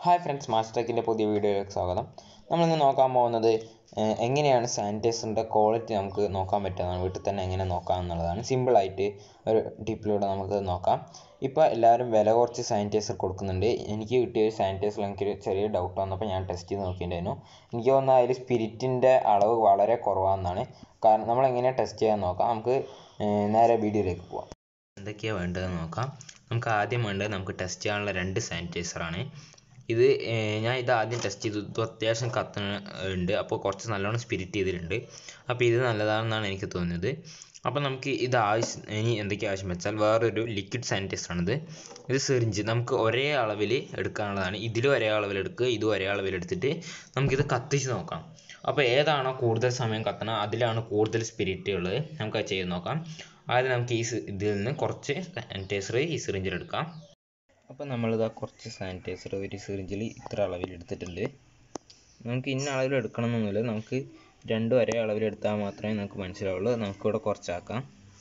hi friends master ടെക്കിൻ്റെ പുതിയ വീഡിയോയിലേക്ക് സ്വാഗതം നമ്മളിന്ന് നോക്കാൻ പോകുന്നത് ഏഹ്, എങ്ങനെയാണ് സാനിറ്റൈസറിൻ്റെ ക്വാളിറ്റി നമുക്ക് നോക്കാൻ പറ്റുന്നതാണ് വീട്ടിൽ തന്നെ എങ്ങനെ നോക്കാം എന്നുള്ളതാണ് സിമ്പിളായിട്ട് ഒരു ടിപ്പിലൂടെ നമുക്ക് നോക്കാം ഇപ്പോൾ എല്ലാവരും വില കുറച്ച് സാനിറ്റൈസർ കൊടുക്കുന്നുണ്ട് എനിക്ക് കിട്ടിയ ഒരു സാനിറ്റൈസറിൽ എനിക്കൊരു ചെറിയ ഡൗട്ട് വന്നപ്പോൾ ഞാൻ ടെസ്റ്റ് ചെയ്ത് നോക്കിയിട്ടുണ്ടായിരുന്നു എനിക്ക് തോന്നുന്നത് അതിൽ സ്പിരിറ്റിൻ്റെ അളവ് വളരെ കുറവാണെന്നാണ് കാരണം നമ്മൾ എങ്ങനെയാണ് ടെസ്റ്റ് ചെയ്യാൻ നോക്കാം നമുക്ക് ഏഹ്, നേരെ വീഡിയോയിലേക്ക് പോവാം എന്തൊക്കെയാണ് വേണ്ടതെന്ന് നോക്കാം നമുക്ക് ആദ്യം വേണ്ടത് നമുക്ക് ടെസ്റ്റ് ചെയ്യാനുള്ള രണ്ട് സാനിറ്റൈസറാണ് ഇത് ഏർ, ഞാൻ ഇത് ആദ്യം ടെസ്റ്റ് ചെയ്തു ഇത് അത്യാവശ്യം കത്തണ ഉണ്ട് അപ്പോൾ കുറച്ച് നല്ലോണം സ്പിരിറ്റ് ചെയ്തിട്ടുണ്ട് അപ്പോൾ ഇത് നല്ലതാണെന്നാണ് എനിക്ക് തോന്നിയത് അപ്പോൾ നമുക്ക് ഇത് ആവശ്യം ഇനി എന്തൊക്കെ ആവശ്യം വെച്ചാൽ വേറൊരു ലിക്വിഡ് സാനിറ്റൈസറാണിത് ഇത് സിറിഞ്ച് നമുക്ക് ഒരേ അളവിൽ എടുക്കാനുള്ളതാണ് ഇതിലും ഒരേ അളവിൽ എടുക്കുക ഇതും ഒരേ അളവിൽ എടുത്തിട്ട് നമുക്കിത് കത്തിച്ച് നോക്കാം അപ്പോൾ ഏതാണോ കൂടുതൽ സമയം കത്തണം അതിലാണ് കൂടുതൽ സ്പിരിറ്റ് ഉള്ളത് നമുക്ക് അത് ചെയ്ത് നോക്കാം ആദ്യം നമുക്ക് ഈ സി- ഇതിൽ നിന്ന് കുറച്ച് സാനിറ്റൈസർ ഈ സിറിഞ്ചിൽ എടുക്കാം അപ്പോൾ നമ്മളിതാ കുറച്ച് സാനിറ്റൈസർ ഒരു സിറിഞ്ചിൽ ഇത്ര അളവിൽ എടുത്തിട്ടുണ്ട് നമുക്ക് ഇന്ന അളവിൽ എടുക്കണമെന്നൊന്നുമില്ല നമുക്ക് രണ്ടും ഒരേ അളവിൽ എടുത്താൽ മാത്രമേ നമുക്ക് മനസ്സിലാവുള്ളൂ നമുക്കിവിടെ കുറച്ചാക്കാം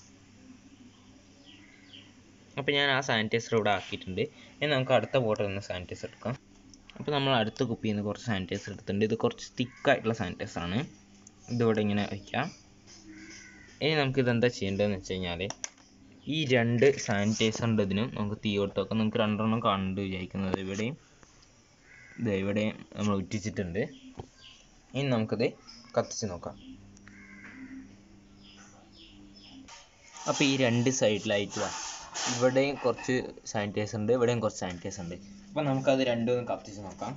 അപ്പോൾ ഞാൻ ആ സാനിറ്റൈസർ ഇവിടെ ആക്കിയിട്ടുണ്ട് ഇനി നമുക്ക് അടുത്ത ബോട്ടിൽ നിന്ന് സാനിറ്റൈസർ എടുക്കാം അപ്പോൾ നമ്മൾ അടുത്ത കുപ്പിയിൽ നിന്ന് കുറച്ച് സാനിറ്റൈസർ എടുത്തിട്ടുണ്ട് ഇത് കുറച്ച് തിക്കായിട്ടുള്ള സാനിറ്റൈസറാണ് ഇതിവിടെ ഇങ്ങനെ വയ്ക്കാം ഇനി നമുക്ക് ഇതെന്താ ചെയ്യേണ്ടതെന്ന് വെച്ച് കഴിഞ്ഞാൽ ഈ രണ്ട് സാനിറ്റൈസറിൻ്റെ ഇതിനും നമുക്ക് തീ കൊടുത്ത് നോക്കാം നമുക്ക് രണ്ടെണ്ണം കാണുന്നുണ്ട് വിചാരിക്കുന്നത് ഇവിടെയും ഇത് ഇവിടെയും നമ്മൾ ഉറ്റിച്ചിട്ടുണ്ട് ഇനി നമുക്കിത് കത്തിച്ച് നോക്കാം അപ്പോൾ ഈ രണ്ട് സൈഡിലായിട്ട് ദാ ഇവിടെയും കുറച്ച് സാനിറ്റൈസർ ഉണ്ട് ഇവിടെയും കുറച്ച് സാനിറ്റൈസർ ഉണ്ട് അപ്പോൾ നമുക്കത് രണ്ടും ഒന്ന് കത്തിച്ച് നോക്കാം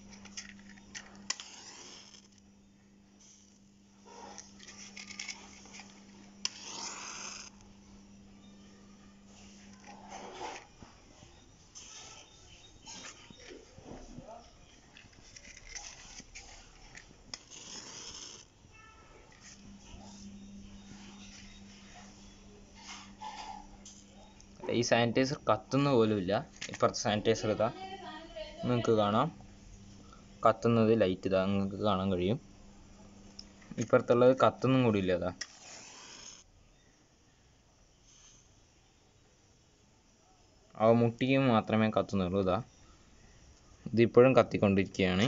ഈ സാനിറ്റൈസർ കത്തുന്ന പോലുമില്ല ഇപ്പുറത്തെ സാനിറ്റൈസർ ഇതാ നിങ്ങൾക്ക് കാണാം കത്തുന്നത് ലൈറ്റ് ഇതാ നിങ്ങൾക്ക് കാണാൻ കഴിയും ഇപ്പുറത്തുള്ളത് കത്തുന്നും കൂടി ഇല്ല ഇതാ അവ മുട്ടിക്ക് മാത്രമേ കത്തുന്നുള്ളൂ ഇതാ ഇതിപ്പോഴും കത്തിക്കൊണ്ടിരിക്കുകയാണ്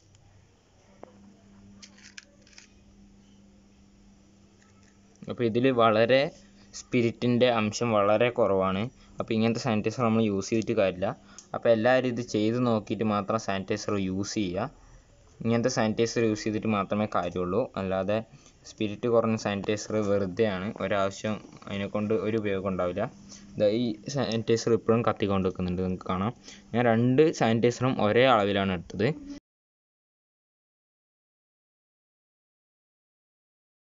അപ്പോൾ ഇതിൽ വളരെ സ്പിരിറ്റിൻ്റെ അംശം വളരെ കുറവാണ് അപ്പോൾ ഇങ്ങനത്തെ സാനിറ്റൈസർ നമ്മൾ യൂസ് ചെയ്തിട്ട് കാര്യമില്ല അപ്പോൾ എല്ലാവരും ഇത് ചെയ്ത് നോക്കിയിട്ട് മാത്രം സാനിറ്റൈസർ യൂസ് ചെയ്യുക ഇങ്ങനത്തെ സാനിറ്റൈസർ യൂസ് ചെയ്തിട്ട് മാത്രമേ കാര്യമുള്ളൂ അല്ലാതെ സ്പിരിറ്റ് കുറഞ്ഞ സാനിറ്റൈസർ വെറുതെയാണ് ഒരാവശ്യം അതിനെക്കൊണ്ട് ഒരു ഉപയോഗം ഉണ്ടാവില്ല ദാ ഈ സാനിറ്റൈസർ ഇപ്പോഴും കത്തിക്കൊണ്ട് നിൽക്കുന്നുണ്ട് നിങ്ങൾക്ക് കാണാം ഞാൻ രണ്ട് സാനിറ്റൈസറും ഒരേ അളവിലാണ് എടുത്തത്